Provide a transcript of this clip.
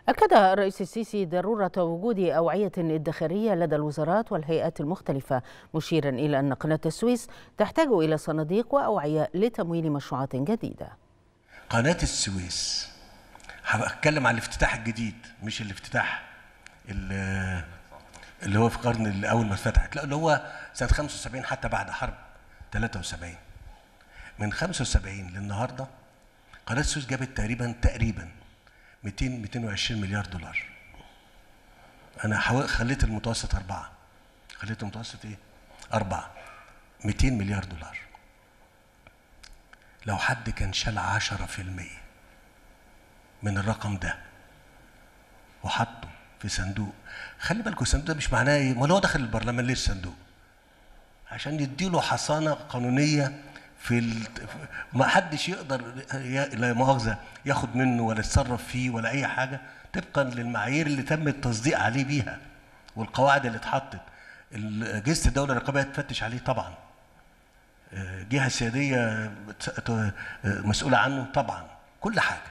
أكد الرئيس السيسي ضرورة وجود أوعية ادخارية لدى الوزارات والهيئات المختلفة مشيرا إلى أن قناة السويس تحتاج إلى صناديق وأوعية لتمويل مشروعات جديدة قناة السويس هتكلم عن الافتتاح الجديد مش الافتتاح اللي اللي هو في القرن اللي اول ما اتفتحت لا اللي هو سنه 75 حتى بعد حرب 73 من 75 للنهارده قناه السويس جابت تقريبا تقريبا 200 220 مليار دولار انا حاول خليت المتوسط أربعة خليت المتوسط ايه أربعة 200 مليار دولار لو حد كان شال 10% من الرقم ده وحطه في صندوق خلي بالكم الصندوق ده مش معناه ايه امال هو دخل البرلمان ليه الصندوق عشان يديله حصانه قانونيه في ال... ما حدش يقدر لا مؤاخذه ياخد منه ولا يتصرف فيه ولا اي حاجه طبقا للمعايير اللي تم التصديق عليه بيها والقواعد اللي اتحطت اجهزه الدوله الرقابيه تفتش عليه طبعا جهه سياديه مسؤوله عنه طبعا كل حاجه